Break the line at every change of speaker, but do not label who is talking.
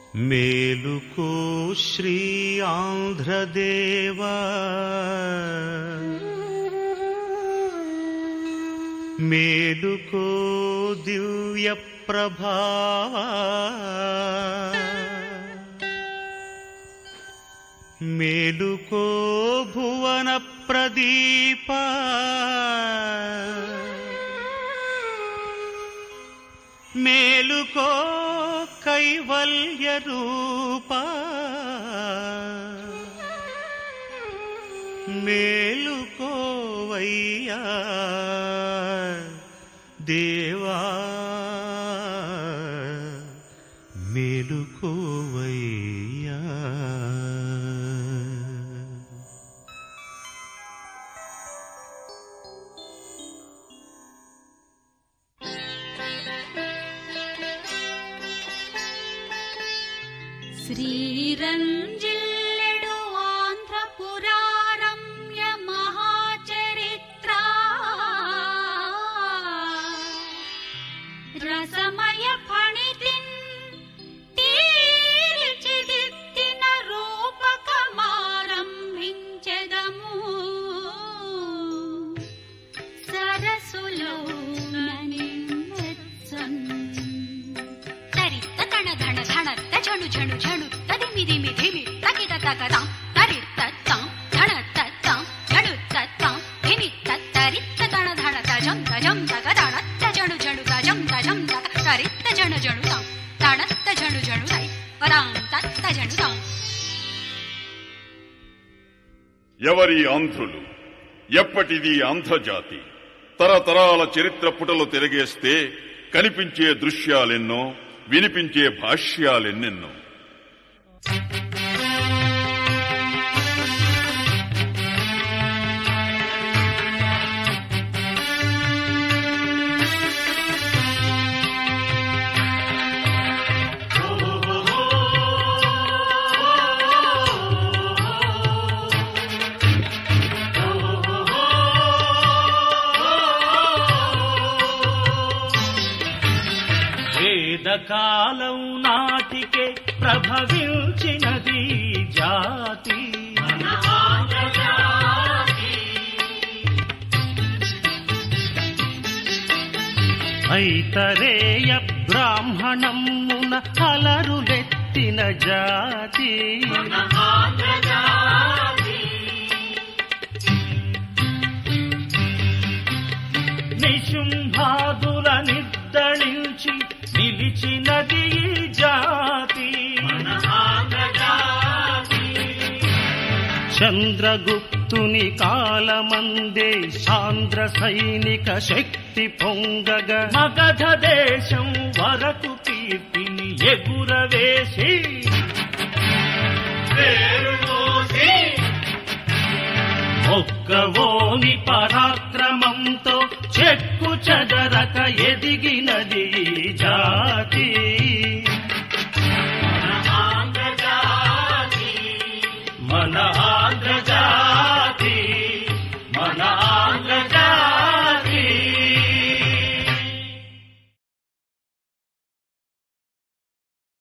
మేలుకో శ్రీ ఆంధ్రదేవా మేలుకో దివ్య ప్రభావా మేలుకో భువన ప్రదీప మేలుకో కైవల్య రూప మేలుకోవయ్యా దేవా మేలుకోవయ్యా
శ్రీరంజిల్లెడు ఆంధ్రపురారమ్య మహాచరిత్ర రసమయ ఫణితిన్ తీర్చిదిద్దిన రూపకమారంభించెదము సరసులో ననిమ్మెచ్చన్ తరిత్త తణ ధణ ధణత్త ఝణు ఝణు ఝణు తదిమి దిమి ధిమి తకిట తకతాం తరిత్త తాం ధణత్త తాం ఝణు తత్తాం ధిమి తత్తరిత్త తణ ధణ తజం తజం తగ తణత్త ఝణు ఝణు తజం తజం తగ తరిత్త ఝణు ఝణు తాం తణత్త ఝణు ఝణు తై పరాం తత్త ఝణు తాం
ఎవరి ఆంధ్రులు ఎప్పటిది ఆంధ్రజాతి తరతరాల చరిత్ర పుటలు తిరగేస్తే కనిపించే దృశ్యాలెన్నో వినిపించే భాష్యాలెన్నెన్నో
వేదకాలం నాటికే ప్రభవించినది జాతి ఐతరేయ బ్రాహ్మణమున అలరులెత్తిన జాతి నిశుంభాదుల నిర్దళించి నిలిచినది ఈ జాతి చంద్రగుప్తుని కాలమందే సాంద్ర సైనిక శక్తి పొంగగ మగధ దేశం వరకు కీర్తిని ఎగురవేసి ఒక్కవోని పరాక్రమంతో చెక్కు చెదరక ఎదిగినది ఈ జాతి